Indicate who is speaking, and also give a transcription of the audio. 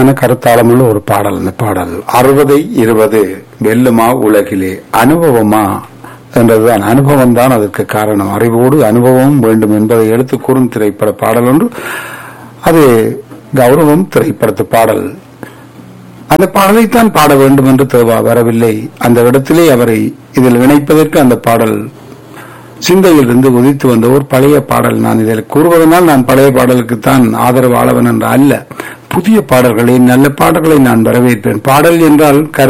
Speaker 1: அருமையான கருத்தாளமுள்ள ஒரு பாடல் அந்த பாடல் அறுபதை இருபது வெல்லுமா உலகிலே அனுபவமா என்றதுதான் அனுபவம் தான் அதற்கு காரணம் அறிவோடு அனுபவம் வேண்டும் என்பதை எடுத்து கூறும் திரைப்பட பாடல் ஒன்று அது கௌரவம் திரைப்படத்து பாடல் அந்த பாடலைத்தான் பாட வேண்டும் என்று தேவா வரவில்லை அந்த இடத்திலே அவரை இதில் இணைப்பதற்கு அந்த பாடல் சிந்தையில் இருந்து உதித்து வந்த ஒரு பழைய பாடல் நான் இதில் கூறுவதனால் நான் பழைய பாடலுக்குத்தான் ஆதரவு ஆளவன் என்று அல்ல புதிய பாடல்களை நல்ல பாடல்களை நான் வரவேற்பேன் பாடல் என்றால் கரு